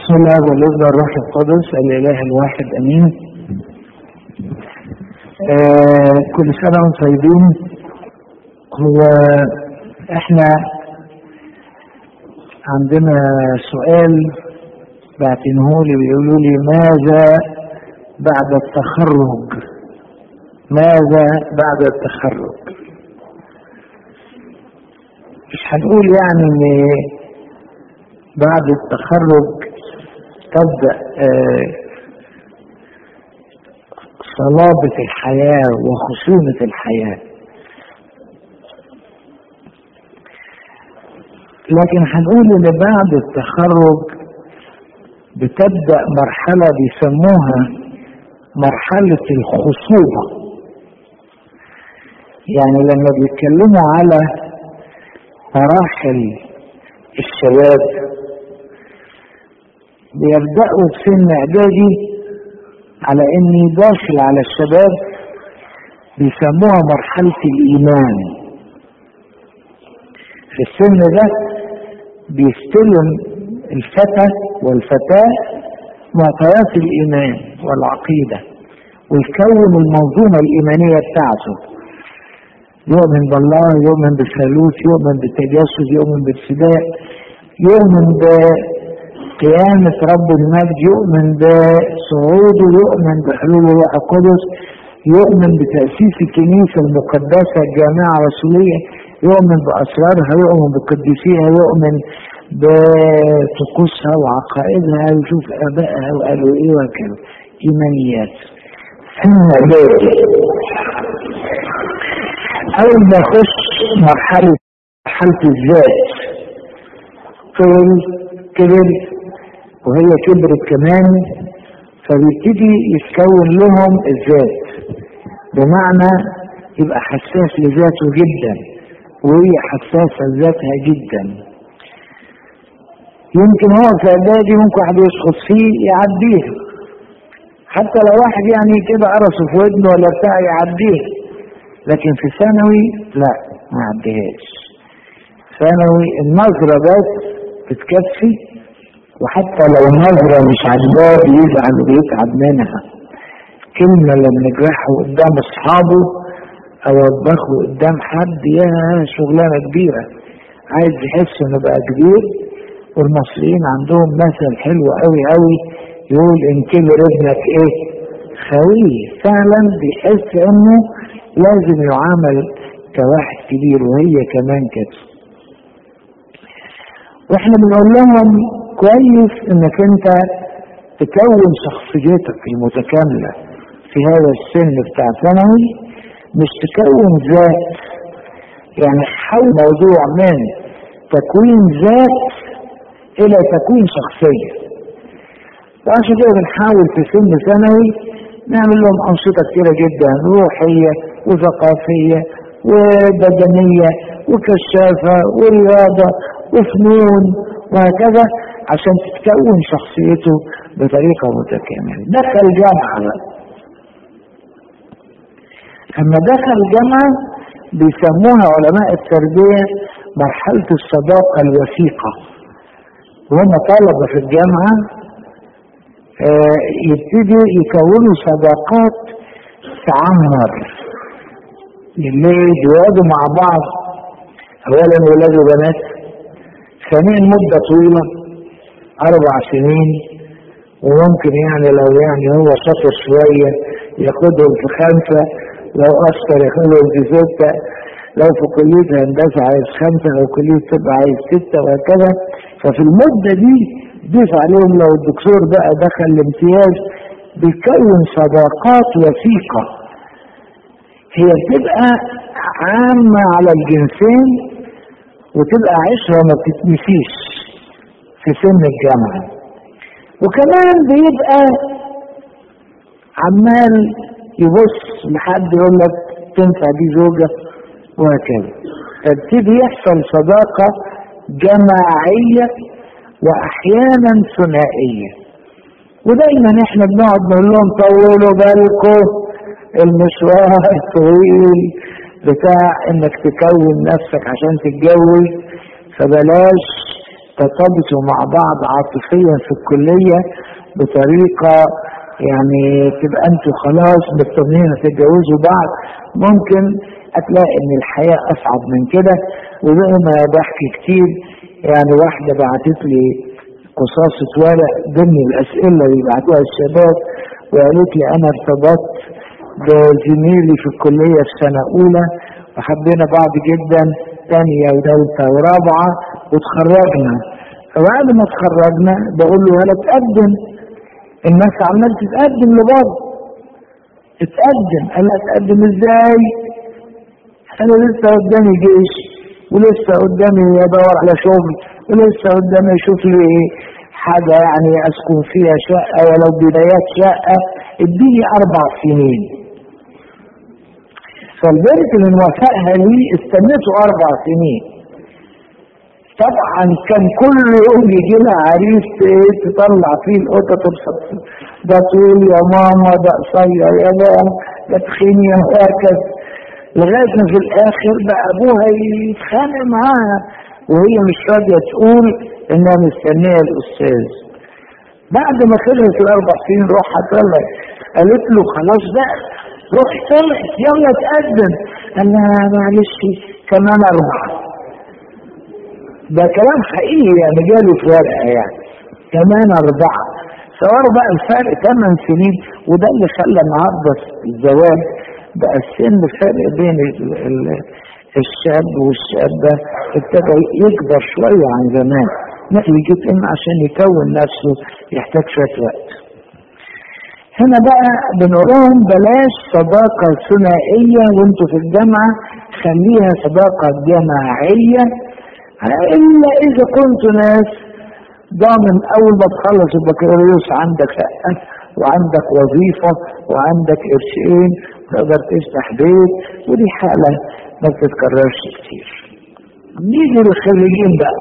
بسم الله والابن والروح القدس الاله الواحد امين آه كل سنه وانتم طيبين هو احنا عندنا سؤال بعتنه لي بيقولوا لي ماذا بعد التخرج ماذا بعد التخرج مش هنقول يعني ان بعد التخرج تبدا آه صلابه الحياه وخشونه الحياه لكن هنقول ان بعد التخرج بتبدا مرحله بيسموها مرحله الخصوبه يعني لما بيتكلموا على مراحل الشباب بيبدأوا بسن إعدادي على إني داخل على الشباب بيسموها مرحلة الإيمان في السن ده بيستلم الفتى والفتاة معطيات الإيمان والعقيدة ويكون المنظومة الإيمانية بتاعته يؤمن بالله يؤمن بالثالوث يؤمن بالتجسد يؤمن بالفداء يؤمن بقيامة رب المجد يؤمن بصعوده يؤمن بحلول الروح القدس يؤمن بتأسيس الكنيسة المقدسة الجامعة الرسولية يؤمن بأسرارها يؤمن بقديسيها يؤمن بطقوسها وعقائدها ويشوف آبائها وقالوا إيه وكذا إيمانيات سن إعدادي أول ما يخش مرحلة مرحلة الذات كبر كبر وهي كبرت كمان فبيبتدي يتكون لهم الذات بمعنى يبقى حساس لذاته جدا وهي حساسة لذاتها جدا يمكن هو في اعدادي ممكن واحد يسقط فيه يعديها حتى لو واحد يعني كده قرصه في ودنه ولا بتاع يعديها لكن في ثانوي لا ما عديهاش ثانوي النظرة بس بتكفي وحتى لو نظرة مش عاجباه بيزعل وبيتعب منها كلمة لما نجرحه قدام أصحابه أو أطبخه قدام حد يا شغلانة كبيرة عايز يحس إنه بقى كبير والمصريين عندهم مثل حلو قوي قوي يقول إن كبر ابنك إيه خويه فعلا بيحس إنه لازم يعامل كواحد كبير وهي كمان كده واحنا بنقول لهم كويس انك انت تكون شخصيتك المتكاملة في هذا السن بتاع ثانوي مش تكون ذات يعني حول موضوع من تكوين ذات الى تكوين شخصية وعشان كده بنحاول في سن ثانوي نعمل لهم أنشطة كتيرة جدا روحية وثقافية وبدنية وكشافة ورياضة وفنون وهكذا عشان تتكون شخصيته بطريقة متكاملة دخل جامعة لما دخل جامعة بيسموها علماء التربية مرحلة الصداقة الوثيقة وهم طلبة في الجامعة آه يبتدوا يكونوا صداقات تعمر اللي يقعدوا مع بعض اولا ولاد وبنات ثانيا مدة طويلة اربع سنين وممكن يعني لو يعني هو شاطر شوية ياخدهم في خمسة لو اشطر ياخدهم في ستة لو في كلية هندسة عايز خمسة لو كلية طب عايز ستة وهكذا ففي المدة دي ضيف عليهم لو الدكتور بقى دخل الامتياز بيكون صداقات وثيقة هي بتبقى عامة على الجنسين وتبقى عشرة ما بتتنسيش في سن الجامعة وكمان بيبقى عمال يبص لحد يقول لك تنفع دي زوجة وهكذا فابتدي يحصل صداقة جماعية واحيانا ثنائية ودايما احنا بنقعد نقول لهم طولوا بالكم المشوار الطويل بتاع انك تكون نفسك عشان تتجوز فبلاش ترتبطوا مع بعض عاطفيا في الكلية بطريقة يعني تبقى انتوا خلاص مطمئنين تتجوزوا بعض ممكن هتلاقي ان الحياة اصعب من كده وزي ما بحكي كتير يعني واحدة بعتت لي قصاصة ورق ضمن الاسئلة اللي بيبعتوها الشباب وقالت لي انا ارتبطت بزميلي في الكلية في سنة اولى وحبينا بعض جدا ثانية وثالثة ورابعة وتخرجنا فبعد ما اتخرجنا بقول له هلا تقدم الناس عمال تتقدم لبعض تتقدم قال لها تقدم ازاي انا لسه قدامي جيش ولسه قدامي ادور على شغل ولسه قدامي اشوف لي حاجة يعني اسكن فيها شقة ولو بدايات شقة اديني اربع سنين فالبنت اللي موافقها لي استنيته اربع سنين طبعا كان كل يوم يجي لها عريس ايه تطلع فيه القطه تبسط ده طويل يا ماما ده قصير يا ماما ده تخين يا هكذا لغايه ما في الاخر بقى ابوها يتخانق معاها وهي مش راضيه تقول انها مستنيه الاستاذ بعد ما خلص الاربع سنين روح طلع قالت له خلاص بقى روح طلع يلا تقدم قال لها معلش كمان اربعه ده كلام حقيقي يعني جاله في ورقه يعني كمان اربعه صوروا بقى الفرق ثمان سنين وده اللي خلى النهارده الزواج بقى السن فرق بين ال ال الشاب والشابة ابتدى يكبر شوية عن زمان نتيجة ان عشان يكون نفسه يحتاج شوية وقت هنا بقى بنقول لهم بلاش صداقة ثنائية وانتوا في الجامعة خليها صداقة جماعية الا اذا كنتوا ناس ضامن اول ما تخلص البكالوريوس عندك شقه وعندك وظيفه وعندك قرشين تقدر تفتح بيت ودي حاله ما بتتكررش كتير. نيجي للخريجين بقى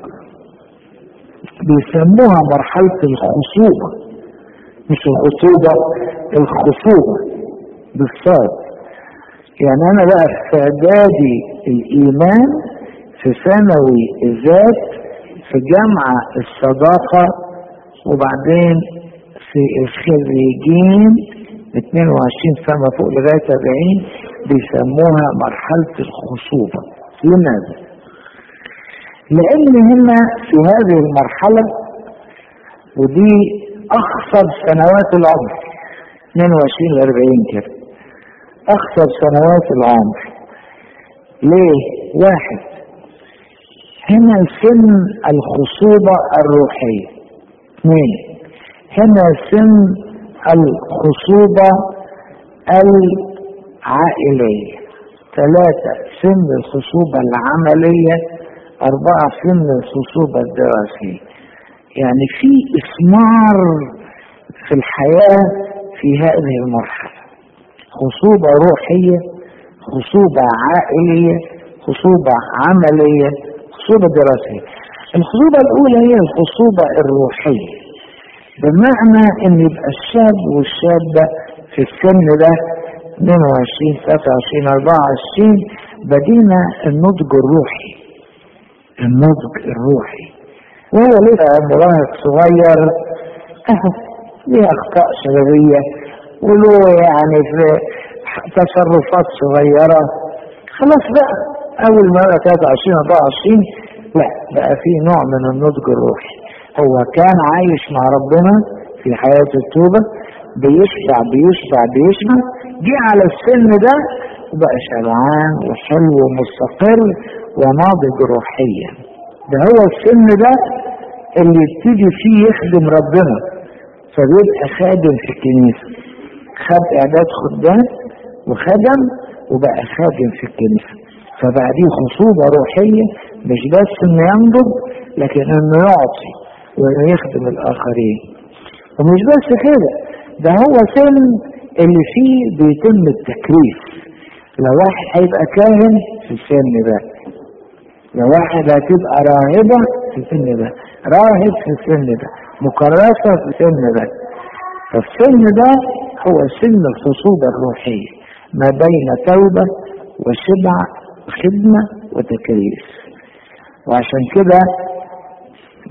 بيسموها مرحله الخصوبه مش الخطوبه الخصوبه بالصاد يعني انا بقى في اعدادي الايمان في ثانوي الذات في جامعة الصداقة وبعدين في الخريجين 22 سنة فوق لغاية 40 بيسموها مرحلة الخصوبة لماذا؟ لأن هنا في هذه المرحلة ودي أخصر سنوات العمر 22 ل 40 كده أخصر سنوات العمر ليه؟ واحد هنا سن الخصوبة الروحية اثنين هنا سن الخصوبة العائلية ثلاثة سن الخصوبة العملية أربعة سن الخصوبة الدراسية يعني في إثمار في الحياة في هذه المرحلة خصوبة روحية خصوبة عائلية خصوبة عملية خصوبة دراسية الخصوبة الأولى هي الخصوبة الروحية بمعنى أن يبقى الشاب والشابة في السن ده 22 23 24 بدينا النضج الروحي النضج الروحي وهو لسه مراهق صغير ليه أخطاء شبابية وله يعني في تصرفات صغيرة خلاص بقى أول مرة 23 24 لا بقى في نوع من النضج الروحي هو كان عايش مع ربنا في حياة التوبة بيشبع بيشبع بيشبع جه على السن ده وبقى شبعان وحلو ومستقر وناضج روحيا ده هو السن ده اللي يبتدي فيه يخدم ربنا فبيبقى خادم في الكنيسة خد اعداد خدام وخدم وبقى خادم في الكنيسة فبقى دي خصوبة روحية مش بس انه ينضج لكن انه يعطي وانه يخدم الاخرين ومش بس كده ده هو سن اللي فيه بيتم التكريس لو واحد هيبقى كاهن في السن ده لو واحد هتبقى راهبة في السن ده راهب في السن ده مكرسة في السن ده فالسن ده هو سن الخصوبة الروحية ما بين توبة وشبع وخدمة وتكريس وعشان كده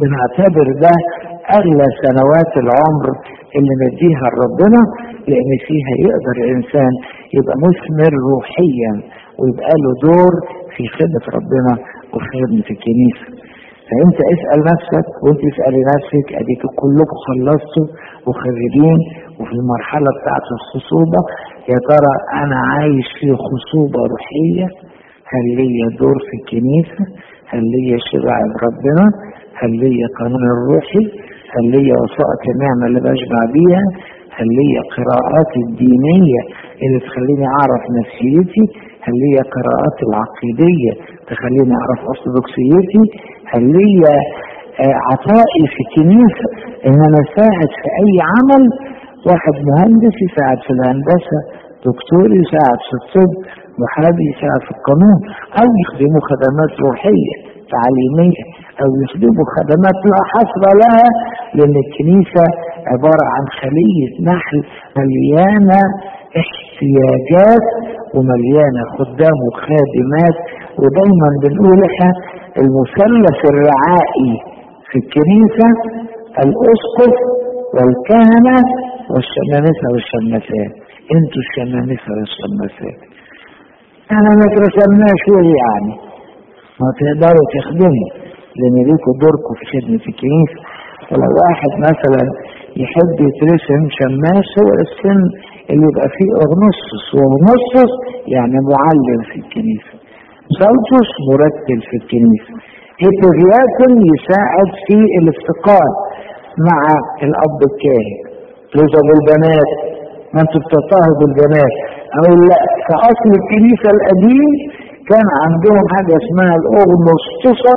بنعتبر ده اغلى سنوات العمر اللي نديها لربنا لان فيها يقدر الانسان يبقى مثمر روحيا ويبقى له دور في خدمه ربنا وفي خدمه الكنيسه فانت اسال نفسك وانت اسالي نفسك اديك كلكم خلصتوا وخريجين وفي المرحله بتاعت الخصوبه يا ترى انا عايش في خصوبه روحيه هل ليا دور في الكنيسه هل ليا شبع ربنا هل ليا قانون الروحي هل ليا وسائط النعمه اللي بشبع بيها هل ليا قراءات الدينيه اللي تخليني اعرف نفسيتي هل ليا قراءات العقيديه تخليني اعرف ارثوذكسيتي هل ليا عطائي في الكنيسه ان انا اساعد في اي عمل واحد مهندس يساعد في الهندسه دكتور يساعد في الطب محامي يساعد في القانون او يخدموا خدمات روحيه تعليميه او يخدموا خدمات لا حصر لها لان الكنيسه عباره عن خليه نحل مليانه احتياجات ومليانه خدام وخادمات ودايما بنقول احنا المثلث الرعائي في الكنيسه الاسقف والكهنه والشمامسه والشماسات انتوا الشمامسه والشماسات احنا ما اترسمناش يعني ما تقدروا تخدموا لان ليكوا دوركم في خدمه الكنيسه ولو واحد مثلا يحب يترسم شماس هو السن اللي يبقى فيه اغنصص واغنصص يعني معلم في الكنيسه سالتوس مرتل في الكنيسه هيبوفياكون يساعد في الافتقاد مع الاب الكاهن لوزة بالبنات ما انتوا بتضطهدوا بالبنات اقول لا في اصل الكنيسه القديم كان عندهم حاجه اسمها الاغنسطسه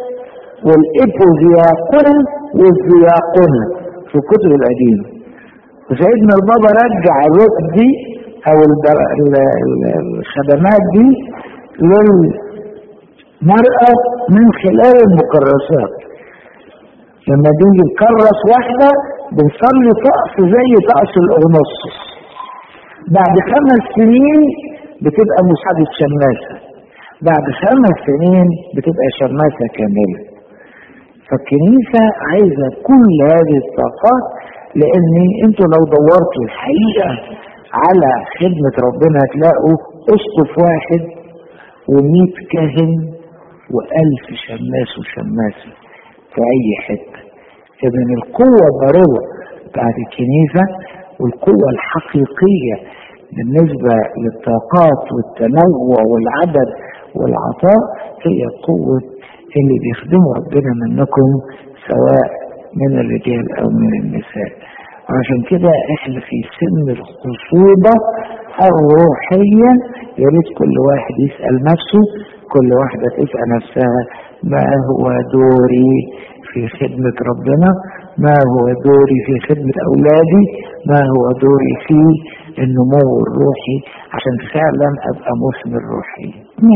والابوذياقنه والذياقنه في الكتب القديمه وسيدنا البابا رجع الركب دي او الخدمات دي للمرأة من خلال المكرسات لما بيجي نكرس واحدة بنصلي طقس زي طقس الأغنصص بعد خمس سنين بتبقى مساعدة شماسة بعد خمس سنين بتبقى شماسة كاملة فالكنيسة عايزة كل هذه الطاقات لان انتوا لو دورتوا الحقيقة على خدمة ربنا هتلاقوا اسقف واحد ومئة كاهن والف شماس وشماسة في اي حتة اذا القوة الضاربة بتاعت الكنيسة والقوة الحقيقية بالنسبة للطاقات والتنوع والعدد والعطاء هي قوة اللي بيخدموا ربنا منكم سواء من الرجال او من النساء عشان كده احنا في سن الخصوبة الروحية يا ريت كل واحد يسأل نفسه كل واحدة تسأل نفسها ما هو دوري في خدمة ربنا ما هو دوري في خدمة أولادي ما هو دوري في النمو الروحي عشان فعلا أبقى مثمر روحي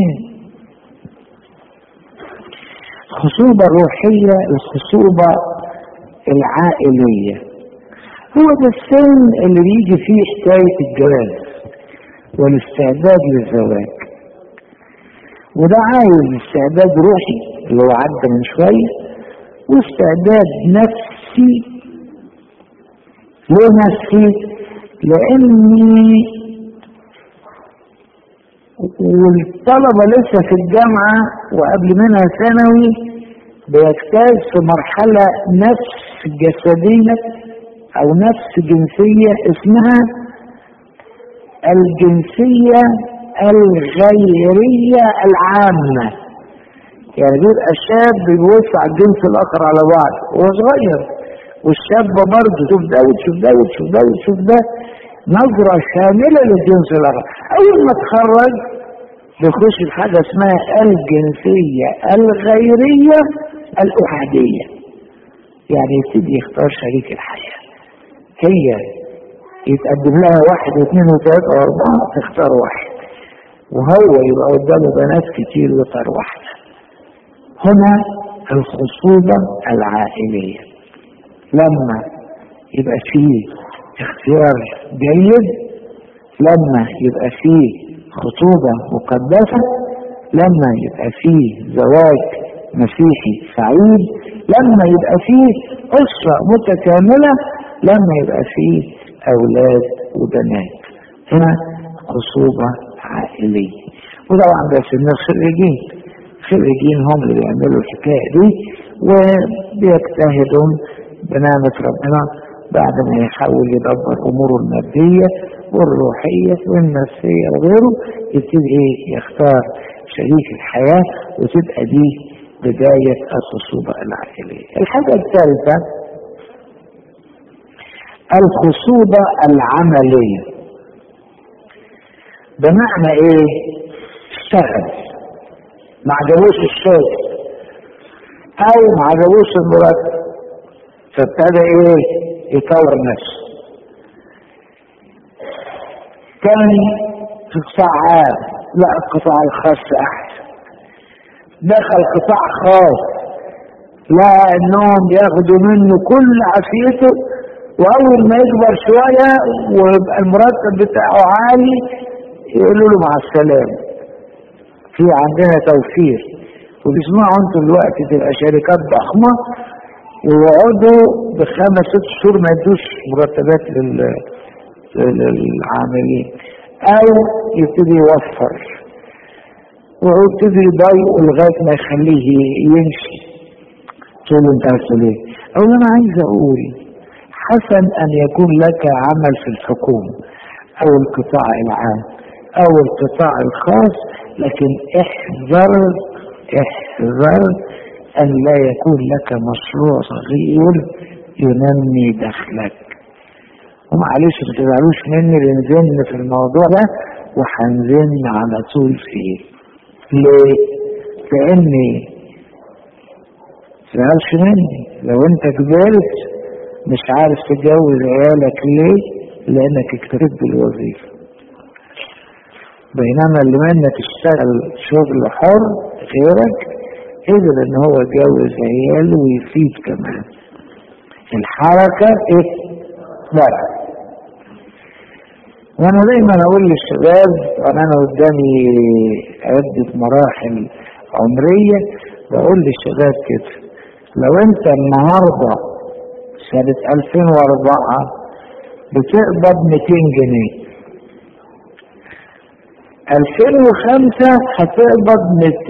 الخصوبة الروحية الخصوبة العائلية هو ده السن اللي بيجي فيه حكاية الجواز والاستعداد للزواج وده عايز استعداد روحي اللي هو عدى من شوية واستعداد نفسي ليه نفسي؟ لأني والطلبة لسه في الجامعة وقبل منها ثانوي بيجتاز في مرحلة نفس جسدية أو نفس جنسية اسمها الجنسية الغيرية العامة يعني بيبقى الشاب بيبص على الجنس الآخر على بعض وهو صغير والشابة برضه تشوف ده وتشوف ده وتشوف ده وتشوف ده نظرة شاملة للجنس الآخر أول ما تخرج بيخش في حاجة اسمها الجنسية الغيرية الأحادية يعني يبتدي يختار شريك الحياة هي يتقدم لها واحد واثنين وثلاثة وأربعة تختار واحد وهو يبقى قدامه بنات كتير ويختار واحدة هنا الخصوبة العائلية لما يبقى فيه اختيار جيد لما يبقى فيه خطوبة مقدسة لما يبقى فيه زواج مسيحي سعيد لما يبقى فيه أسرة متكاملة لما يبقى فيه أولاد وبنات هنا خصوبة عائلية وطبعا ده في الناس خريجين خريجين هم اللي بيعملوا الحكاية دي وبيجتهدوا بنعمة ربنا بعد ما يحاول يدبر أموره المادية والروحية والنفسية وغيره يبتدي ايه يختار شريك الحياة وتبقى دي بداية الخصوبة العائلية الحاجة الثالثة الخصوبة العملية بمعنى ايه اشتغل ما عجبوش الشغل او ما عجبوش المرتب فابتدى ايه يطور نفسه كان في قطاع عام لا القطاع الخاص احسن دخل قطاع خاص لا انهم ياخدوا منه كل عافيته واول ما يكبر شويه ويبقى المرتب بتاعه عالي يقولوا له مع السلامه في عندنا توفير وبيسمعوا انتوا دلوقتي تبقى شركات ضخمه ويقعدوا بخمس ست شهور ما يدوش مرتبات للعاملين او يبتدي يوفر ويبتدي يضايقه لغايه ما يخليه يمشي تقول له انت عايز تقول ايه؟ اقول انا عايز اقول حسن ان يكون لك عمل في الحكومه او القطاع العام او القطاع الخاص لكن احذر احذر ان لا يكون لك مشروع صغير ينمي دخلك ومعلش ما تزعلوش مني بنزن في الموضوع ده وهنزن على طول فيه ليه؟ لاني تزعلش مني لو انت كبرت مش عارف تجوز عيالك ليه؟ لانك اكتريت بالوظيفه بينما اللي منك اشتغل شغل حر غيرك قدر ان هو يتجوز عياله ويفيد كمان الحركة ايه لا وانا دايما اقول للشباب وانا انا قدامي عدة مراحل عمرية بقول للشباب كده لو انت النهاردة سنة 2004 بتقبض 200 جنيه 2005 هتقبض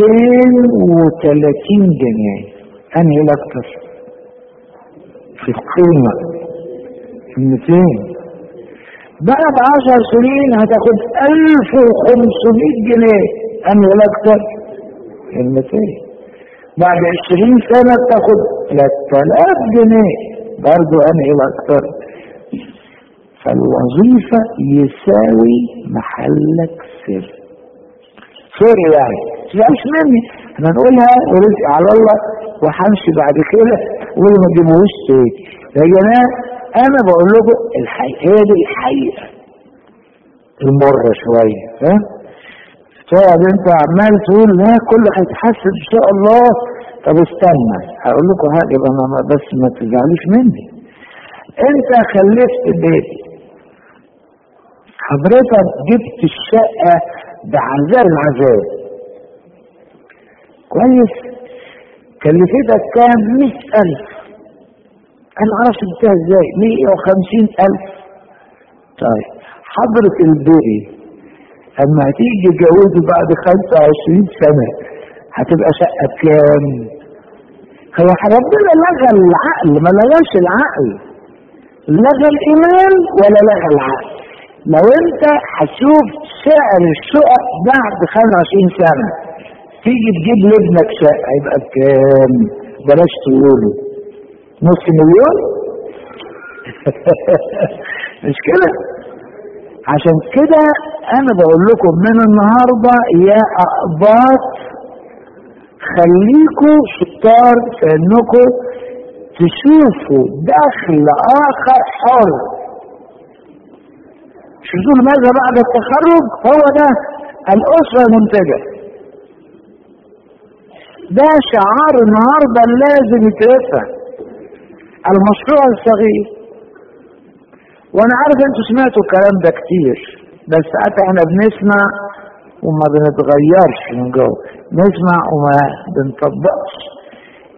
230 جنيه انهي الاكتر في القيمة 200 بعد 10 سنين هتاخد 1500 جنيه انهي الاكتر ال 200 بعد 20 سنة تاخد 3000 جنيه برضو انهي الاكتر فالوظيفة يساوي محلك سر سر يعني تزعلش مني احنا نقولها ورزق على الله وهمشي بعد كده وما ما تجيبوش تاني يا جماعة انا بقول لكم الحقيقة هي دي الحقيقة المرة شوية ها تقعد انت عمال تقول لا كله هيتحسن ان شاء الله طب استنى هقول لكم حاجة بس ما تزعلوش مني انت خلفت بيت حضرتك جبت الشقة بعذاب العذاب كويس كلفتك كام مئة ألف أنا معرفش جبتها ازاي مئة وخمسين ألف طيب حضرة البيبي أما هتيجي تجوزه بعد خمسة وعشرين سنة هتبقى شقة بكام؟ هو ربنا لغى العقل ما لغاش العقل لغى الإيمان ولا لغى العقل لو انت هتشوف سعر الشقق بعد 25 سنة تيجي تجيب لابنك شقة يبقى بكام؟ بلاش تقوله نص مليون؟ مش كده؟ عشان كده انا بقول لكم من النهارده يا اقباط خليكوا شطار في انكم تشوفوا دخل اخر حر شوفوا ماذا بعد التخرج هو ده الاسره المنتجه ده شعار النهارده لازم يترفع المشروع الصغير وانا عارف انتوا سمعتوا الكلام ده كتير بس ساعات احنا بنسمع وما بنتغيرش من جوه نسمع وما بنطبقش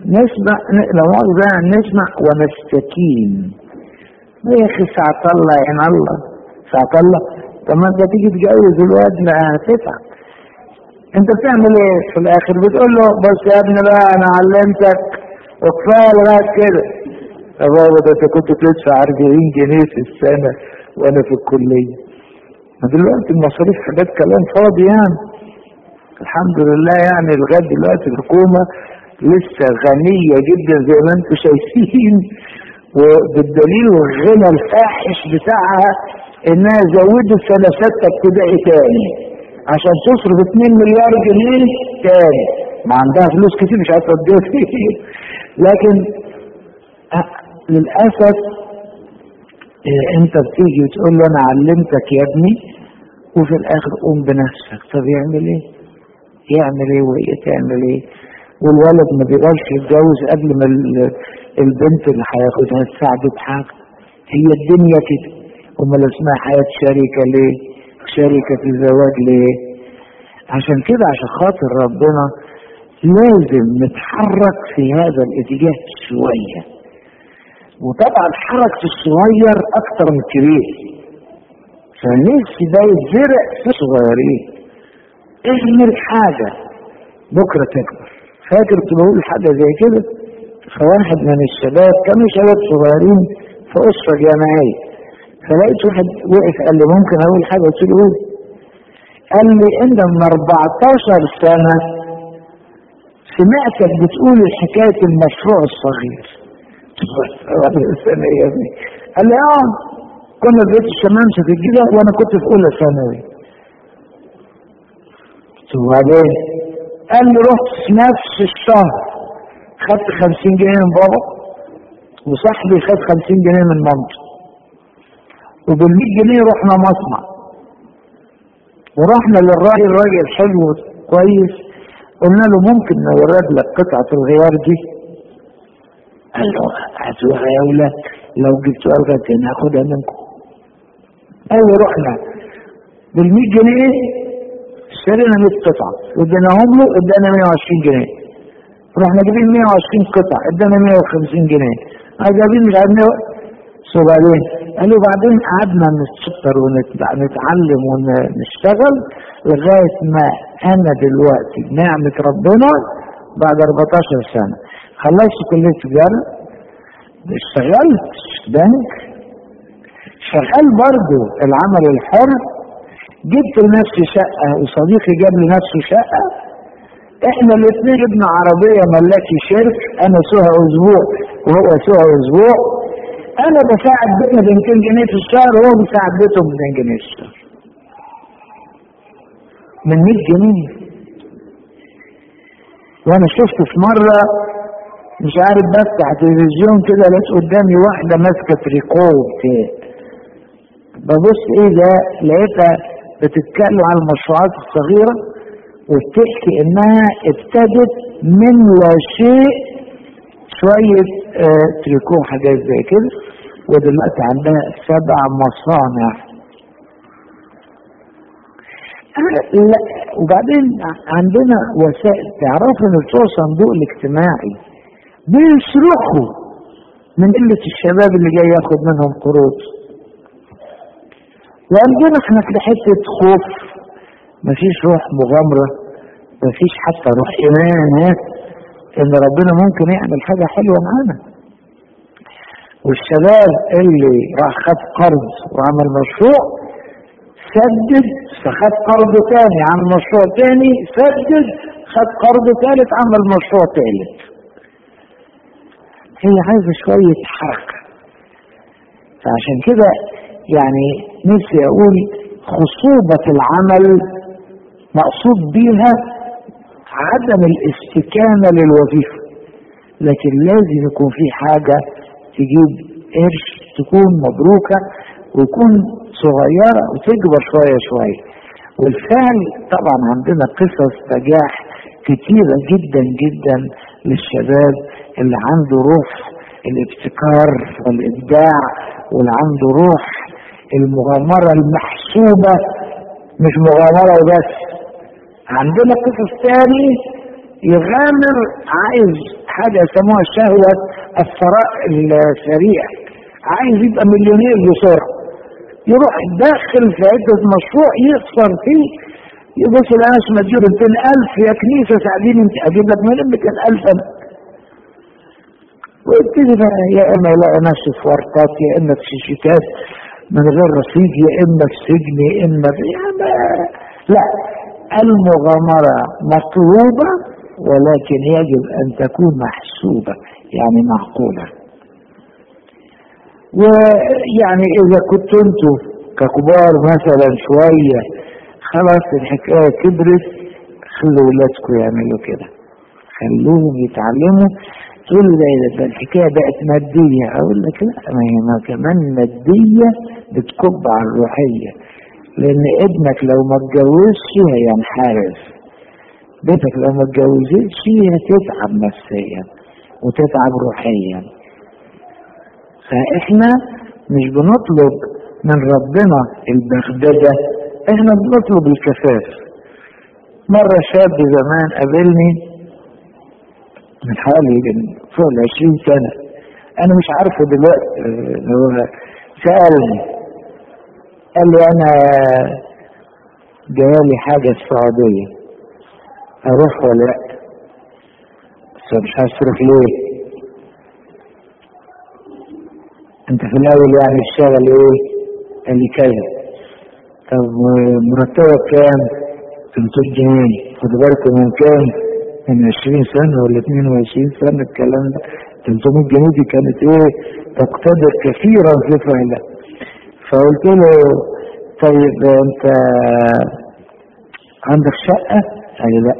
نسمع لو مؤاخذة نسمع ونستكين يا اخي ساعة الله عين الله ساعة الله طب ما انت تيجي تجوز الواد لا هتتعب انت بتعمل ايه في الاخر بتقول له بس يا ابني بقى انا علمتك وكفايه لغايه كده يا بابا ده انت كنت تدفع 40 جنيه في السنه وانا في الكليه ما دلوقتي المصاريف حاجات كلام فاضي يعني الحمد لله يعني لغايه دلوقتي الحكومه لسه غنيه جدا زي ما انتم شايفين وبالدليل الغنى الفاحش بتاعها انها زودت سنه سته ابتدائي تاني عشان تصرف 2 مليار جنيه تاني ما عندها فلوس كتير مش عارفه تديها كتير لكن أه للاسف إيه انت بتيجي وتقول له انا علمتك يا ابني وفي الاخر قوم بنفسك طب يعمل ايه؟ يعمل ايه وهي تعمل ايه؟ والولد ما بيقدرش يتجوز قبل ما البنت اللي هياخدها تساعده بحاجه هي الدنيا كده امال اسمها حياه شركه ليه؟ شركه في الزواج ليه؟ عشان كده عشان خاطر ربنا لازم نتحرك في هذا الاتجاه شويه وطبعا حركة الصغير اكتر من الكبير فنفسي ده يتزرع في الصغيرين اعمل حاجة بكرة تكبر فاكر كنت بقول حاجة زي كده فواحد من الشباب كانوا شباب صغيرين في أسرة جامعية فلقيت واحد وقف قال لي ممكن أقول حاجة قلت له قول قال لي أنت من 14 سنة سمعتك بتقول حكاية المشروع الصغير سنة يا ابني قال لي اه كنا في بيت الشمامسة في الجيزة وانا كنت في اولى ثانوي وبعدين قال لي رحت في نفس الشهر خدت 50 جنيه من بابا وصاحبي خد 50 جنيه من مامته وبال 100 جنيه رحنا مصنع ورحنا للراجل الراجل حلو كويس قلنا له ممكن نورد لك قطعة الغيار دي قال له هاتوها يا ولاد لو جبتوها لغايه هنا هاخدها منكم ايوه رحنا بال 100 جنيه اشترينا 100 قطعه اديناهم له ادانا 120 جنيه رحنا جايبين 120 قطعه ادانا 150 جنيه جايبين مش عارف وبعدين قالوا بعدين قعدنا نتشطر ونتعلم ونشتغل لغايه ما انا دلوقتي بنعمه ربنا بعد 14 سنه خلصت كلية تجارة اشتغلت بنك شغال برضو العمل الحر جبت لنفسي شقة وصديقي جاب لنفسه شقة احنا الاثنين جبنا عربية ملاكي شرك انا سوها اسبوع وهو سوها اسبوع انا بساعد بيتنا ب 200 جنيه في الشهر وهو بيساعد بيته ب 200 جنيه في الشهر من 100 جنيه وانا شفت في مرة مش عارف بفتح تلفزيون كده لقيت قدامي واحدة ماسكة تريكو ببص ايه ده لقيتها بتتكلم عن المشروعات الصغيرة وبتحكي انها ابتدت من لا شيء شوية اه تريكو حاجات زي كده ودلوقتي عندها سبع مصانع لا وبعدين عندنا وسائل تعرفوا ان بتوع صندوق الاجتماعي بيصرخوا من قلة الشباب اللي جاي ياخد منهم قروض وعندنا احنا كده حتة خوف مفيش روح مغامرة مفيش حتى روح إيمان إن ربنا ممكن يعمل حاجة حلوة معانا والشباب اللي راح خد قرض وعمل مشروع سدد فخد قرض تاني عمل مشروع تاني سدد خد قرض تالت عمل مشروع تالت هي عايزة شوية حركة فعشان كده يعني نفسي أقول خصوبة العمل مقصود بيها عدم الاستكانة للوظيفة لكن لازم يكون في حاجة تجيب قرش تكون مبروكة ويكون صغيرة وتكبر شوية شوية والفعل طبعا عندنا قصص نجاح كتيرة جدا جدا للشباب اللي عنده روح الابتكار والإبداع واللي عنده روح المغامرة المحسوبة مش مغامرة وبس عندنا قصص تاني يغامر عايز حاجة يسموها شهوة الثراء السريع عايز يبقى مليونير بسرعة يروح داخل في عدة مشروع يخسر فيه يبص لناس مديور 200000 يا كنيسة ساعديني انت اجيب لك من 200000 انا ويبتدي بقى يا اما يلاقي نفسه في ورطات يا اما في شيكات من غير رصيد يا اما في سجن يا اما في يا ما لا المغامرة مطلوبة ولكن يجب ان تكون محسوبة يعني معقولة ويعني اذا كنت انتوا ككبار مثلا شوية خلاص الحكاية كبرت خلوا ولادكم يعملوا كده خلوهم يتعلموا تقول لي ده الحكاية بقت مادية اقول لك لا ما هي ما كمان مادية بتكب على الروحية لان ابنك لو ما اتجوزش هينحرف بنتك لو ما اتجوزتش هتتعب نفسيا وتتعب روحيا فاحنا مش بنطلب من ربنا البغدادة احنا بنطلب الكفاف مرة شاب زمان قابلني من حوالي فوق العشرين سنة انا مش عارفه دلوقتي هو سألني قال لي انا جايالي حاجة السعودية اروح ولا لا بس مش عايز تروح ليه انت في الاول يعني اشتغل ايه قال لي كذا طب مرتبك كام 300 جنيه خد بالك من كام من 20 سنة ولا 22 سنة الكلام ده 300 جنيه دي كانت ايه تقتدر كثيرا في فعلا فقلت له طيب انت عندك شقة؟ قال لي لا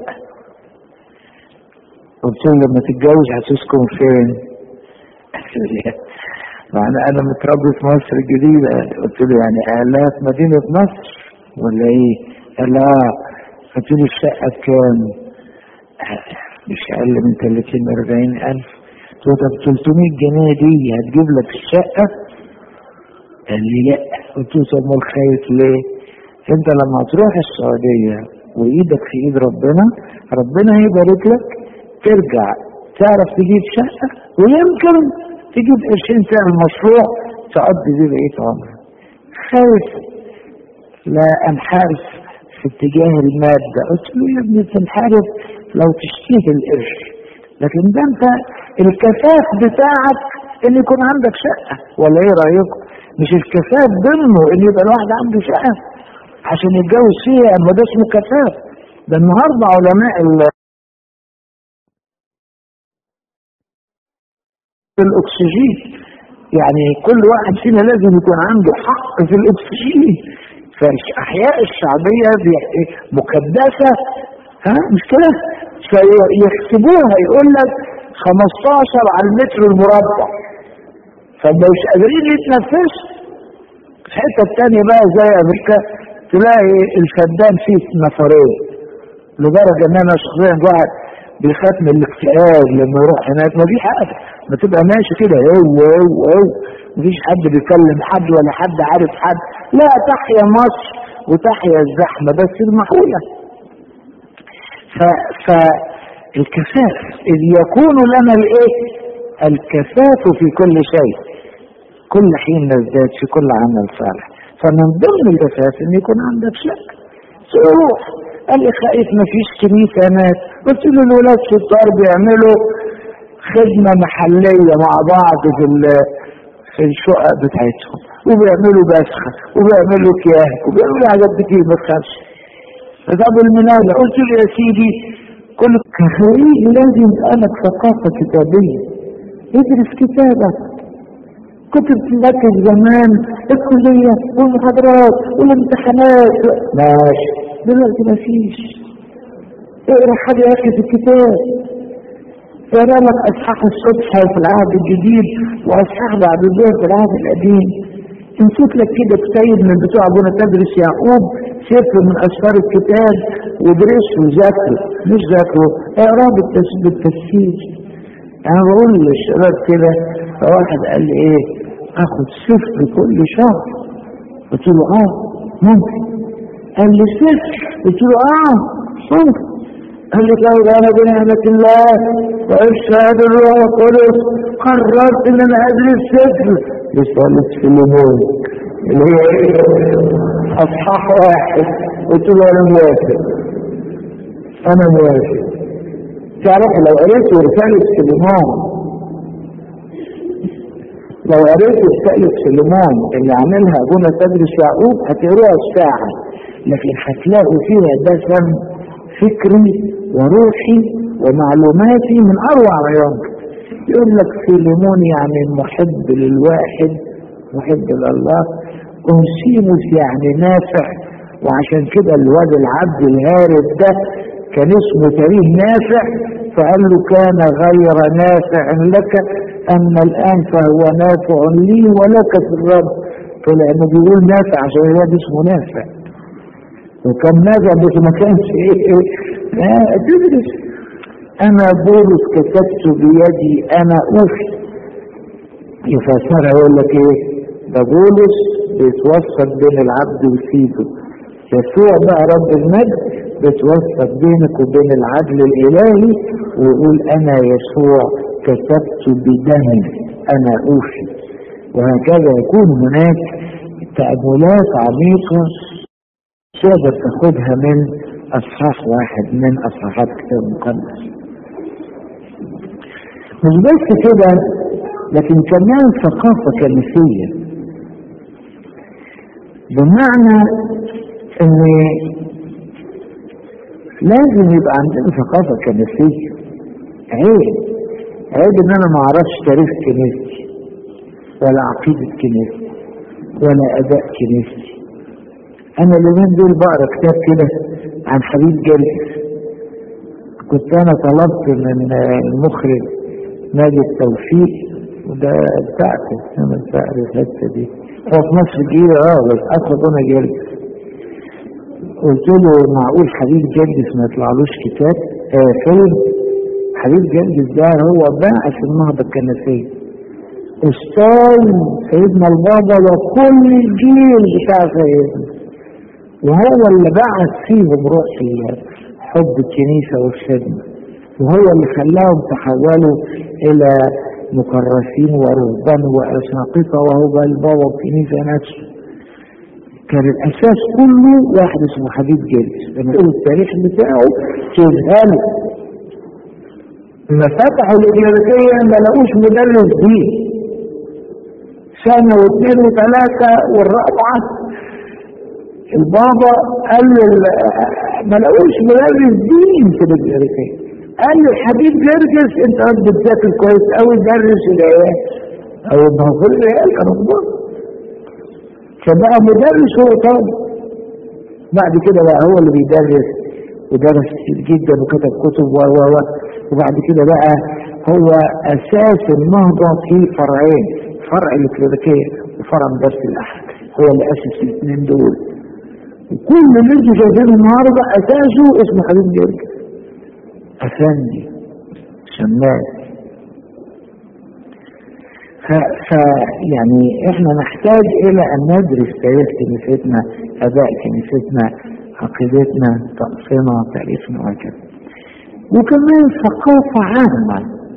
قلت له لما تتجوز هتسكن فين؟ قال لي معنى انا متربي في مصر الجديدة قلت له يعني اهلها في مدينة نصر ولا ايه؟ قال لي اه قلت له الشقة بكام؟ مش اقل من 30 40 الف قلت له طب 300 جنيه دي هتجيب لك الشقة؟ قال لي لا قلت له طب امال خايف ليه؟ انت لما تروح السعودية وايدك في ايد ربنا ربنا هيبارك لك ترجع تعرف تجيب شقة ويمكن تجيب قرشين تعمل مشروع تقضي بيه بقية عمرك خايف لا انحرف في اتجاه المادة قلت له يا ابني تنحرف لو تشتيه القرش لكن ده انت الكفاف بتاعك ان يكون عندك شقة ولا ايه رأيكم مش الكفاف ضمنه ان يبقى الواحد عنده شقة عشان يتجوز فيها اما ده اسمه كفاف ده النهارده علماء الاكسجين يعني كل واحد فينا لازم يكون عنده حق في الاكسجين فالاحياء الشعبيه مكدسه ها مش كده فيحسبوها يقول لك 15 على المتر المربع فما مش قادرين يتنفسوا الحته الثانيه بقى زي امريكا تلاقي الفدان فيه نفرين لدرجه ان انا شخصيا واحد بيخاف من الاكتئاب لما يروح هناك ما فيش حاجه ما تبقى ماشي كده هو هو هو مفيش حد بيكلم حد ولا حد عارف حد لا تحيا مصر وتحيا الزحمه بس المحوله ف فالكفاف اذ يكون لنا الايه الكفاف في كل شيء كل حين نزداد في كل عمل صالح فمن ضمن الكفاف ان يكون عندك شقه تروح قال لي خايف ما فيش كنيسه هناك قلت له الولاد في الدار بيعملوا خدمه محليه مع بعض في في الشقق بتاعتهم وبيعملوا بسخه وبيعملوا كياه وبيعملوا حاجات كتير ما تخافش طب المنازع قلت له يا سيدي كل كخريج لازم يبقى لك ثقافه كتابيه ادرس كتابك كنت بتذاكر زمان الكلية والمحاضرات والامتحانات ماشي دلوقتي مفيش اقرا حاجة يا اخي في الكتاب اقرا لك اصحاح الصبح في العهد الجديد واصحاح بعد الظهر في العهد القديم تمسك لك كده كتيب من بتوع ابونا تدرس يعقوب سفر من اسفار الكتاب وادرسه وذاكره مش ذاكره اقراه بالتفسير انا بقول للشباب كده فواحد قال لي ايه اخد صفر كل شهر قلت له اه ممكن قال لي صفر قلت له اه ممكن قال لك لو انا بنعمة الله وارشاد الروح القدس قررت ان انا ادرس سفر رسالة فيلمون اللي هي ايه اصحاح واحد قلت له انا موافق انا موافق تعرف لو قريت رسالة فيلمون لو قريت رسالة سليمان اللي عاملها ابونا تدرس يعقوب هتقروها الساعة لكن هتلاقوا فيها دسم فكري وروحي ومعلوماتي من اروع ما يمكن يقول لك سليمون يعني محب للواحد محب لله انسيموس يعني نافع وعشان كده الواد العبد الهارب ده كان اسمه تاريخ نافع فقال له كان غير نافع لك اما الان فهو نافع لي ولك في الرب طلع انه بيقول نافع عشان الواد اسمه نافع وكان نافع بس ما كانش ايه لا تدرس انا بولس كتبت بيدي انا اوفي يفسرها يقول لك ايه ده بولس بيتوسط بين العبد وسيده يسوع بقى رب المجد بيتوسط بينك وبين العدل الالهي ويقول انا يسوع كتبت بدمي انا اوفي وهكذا يكون هناك تأملات عميقة تقدر تاخدها من اصحاح واحد من اصحاحات الكتاب المقدس مش بس كده لكن كمان ثقافة كنسية بمعنى ان لازم يبقى عندنا ثقافة كنسية عيب عيب ان انا ما اعرفش تاريخ كنيستي ولا عقيدة كنيستي ولا اداء كنيستي انا اليومين دول بقرا كتاب كده عن حبيب جلس كنت انا طلبت من المخرج نادي التوفيق وده بتاعته انا بتاع الحته دي هو في مصر الجديدة اه بس اخد انا جلس قلت له معقول حبيب جلس ما يطلعلوش كتاب آه فيلم حبيب جلس ده هو باعث النهضة الكنسية استاذ سيدنا البابا وكل الجيل بتاع سيدنا وهو اللي بعث فيهم روح حب الكنيسة والخدمة وهو اللي خلاهم تحولوا إلى مكرسين ورهبان وأساقطة وهو بقى البابا الكنيسة نفسه كان الأساس كله واحد اسمه حبيب جلس لما يقول التاريخ بتاعه تذهله لما فتحوا الإجاباتية ما لقوش مدرس دين سنة واثنين وثلاثة والرابعة البابا قال ما لقوش مدرس دين في الإجاباتية قال لي حبيب جرجس انت قد بتذاكر كويس قوي درس العيال او ما هو كل العيال كانوا كبار فبقى مدرس هو طالب بعد كده بقى هو اللي بيدرس ودرس كتير جدا وكتب كتب و و و وبعد كده بقى هو اساس النهضه في فرعين فرع الكليريكيه وفرع مدرسه الاحد هو اللي اسس الاثنين دول وكل اللي انتوا شايفينه النهارده اساسه اسمه حبيب جرجس أفندي شمال ف... ف يعني احنا نحتاج الى ان ندرس تاريخ كنيستنا اداء كنيستنا عقيدتنا طقسنا تاريخنا وهكذا وكمان ثقافة عامة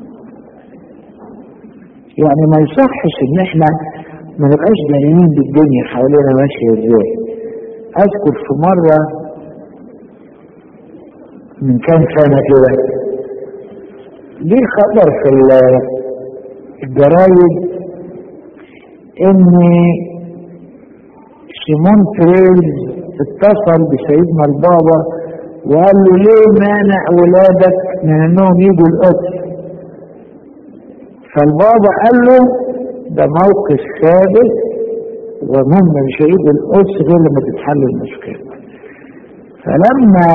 يعني ما يصحش ان احنا ما نبقاش دارين بالدنيا حوالينا ماشية ازاي اذكر في مرة من كام سنة كده جه خبر في الجرايد ان سيمون تريلز اتصل بسيدنا البابا وقال له ليه مانع ولادك من انهم يجوا القدس فالبابا قال له ده موقف ثابت وهم مش هيجوا القدس غير لما تتحل المشكله فلما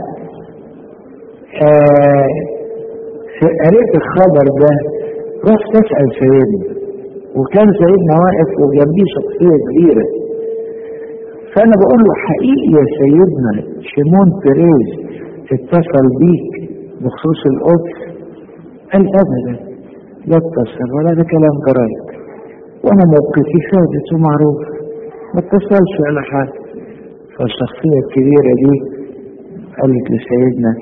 آه قريت الخبر ده رحت اسال سيدنا وكان سيدنا واقف وجنبيه شخصيه كبيره فانا بقول له حقيقي يا سيدنا شيمون بيريز اتصل بيك بخصوص القدس قال ابدا لا اتصل ولا ده كلام جرايد وانا موقفي ثابت ومعروف ما اتصلش على حاجه فالشخصيه الكبيره دي قالت لسيدنا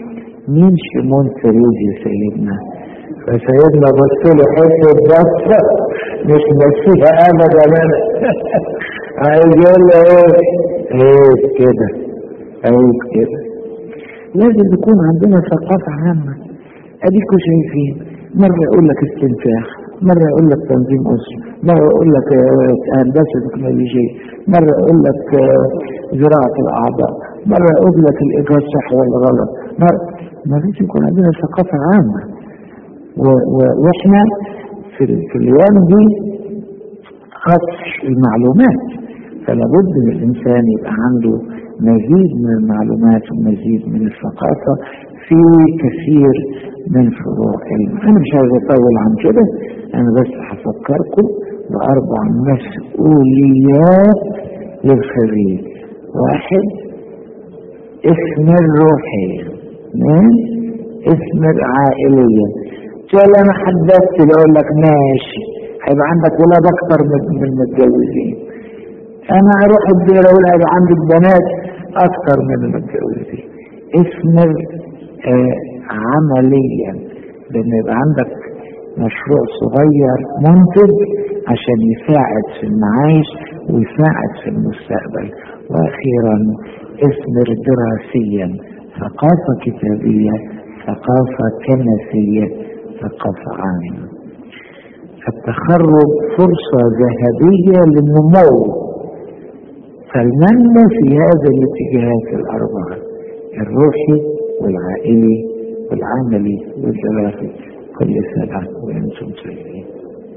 مين شيمون فريد يا سيدنا فسيدنا بص له حته بصه مش نسيها ابدا انا عايز يقول له ايه ايه كده ايه كده لازم يكون عندنا ثقافه عامه اديكوا شايفين مره يقول لك استنفاخ مرة يقول لك تنظيم أسرة مرة يقول لك هندسة تكنولوجية مرة يقول لك زراعة الأعضاء مرة يقول لك الإيجاد صح ولا غلط مرة ما لازم يكون عندنا ثقافة عامة و... و... وإحنا في, ال... في الأيام دي خطف المعلومات فلا بد من الإنسان يبقى عنده مزيد من المعلومات ومزيد من الثقافة في كثير من فروع علم أنا مش عايز أطول عن كده أنا بس هفكركم بأربع مسؤوليات للخريج واحد اثمر روحيا اثنين اثمر عائليا تقول أنا حددت أقول لك ماشي هيبقى عندك ولاد أكتر من المتجوزين أنا أروح الدير أقول هيبقى عندك بنات أكتر من المتجوزين اثمر آه عمليا لان يبقى عندك مشروع صغير منتج عشان يساعد في المعايش ويساعد في المستقبل واخيرا اثمر دراسيا ثقافه كتابيه ثقافه كنسيه ثقافه عامه التخرج فرصه ذهبيه للنمو فلننمو في هذه الاتجاهات الاربعه الروحي والعائلي والعملي والثلاثي كل سنة وأنتم طيبين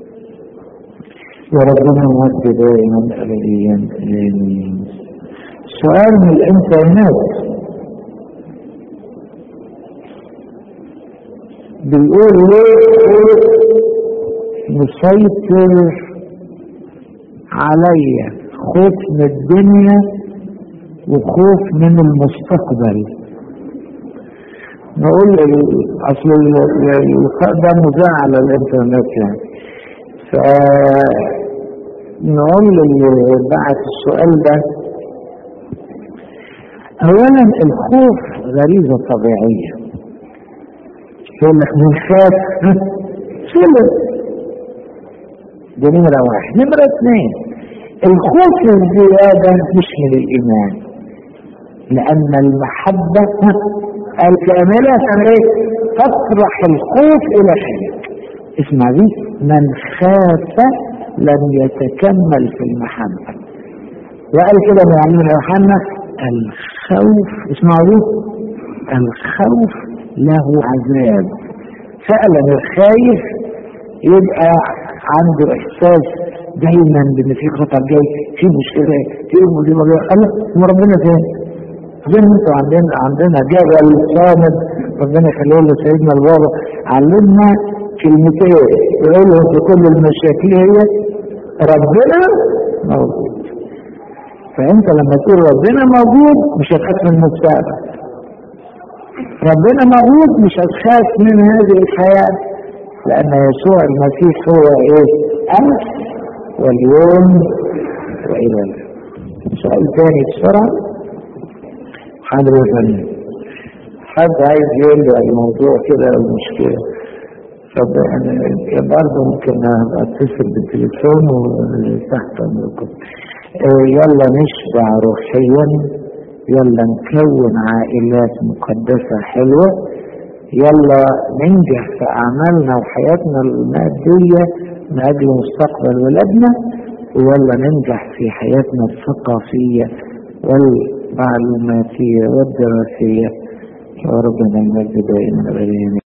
يا ربنا مجد دائما أبديا آمين سؤال من الإنترنت بيقول ليه مسيطر عليا خوف من الدنيا وخوف من المستقبل نقول اصل اللقاء ده مذاع على الانترنت يعني ف نقول اللي بعت السؤال ده اولا الخوف غريزه طبيعيه يقول لك بنخاف شلل دي نمرة واحد نمرة اثنين الخوف الزيادة مش من الإيمان لأن المحبة الكاملة ايه تطرح الخوف الى شيء اسمع دي من خاف لم يتكمل في المحبة وقال كده معلمنا يوحنا الخوف اسمعوا دي الخوف له عذاب فعلا الخايف يبقى عنده احساس دايما بان في خطر جاي في مشكله في مصيبه جايه قال ربنا فين؟ زي ما انتوا عندنا عندنا جبل صامد ربنا يخليه له سيدنا البابا علمنا كلمتين يقولهم في كل المشاكل هي ربنا موجود فانت لما تقول ربنا موجود مش هتخاف من المستقبل ربنا موجود مش هتخاف من هذه الحياه لان يسوع المسيح هو ايه امس واليوم والى الابد سؤال ثاني بسرعه حاضر يا فندم حد عايز يقول لي الموضوع كده المشكلة طب انا برضه ممكن اتصل بالتليفون وتحت امركم يلا نشبع روحيا يلا نكون عائلات مقدسة حلوة يلا ننجح في أعمالنا وحياتنا المادية من أجل مستقبل ولادنا ويلا ننجح في حياتنا الثقافية والمعلوماتية والدراسية وربنا المجد دائما أبدا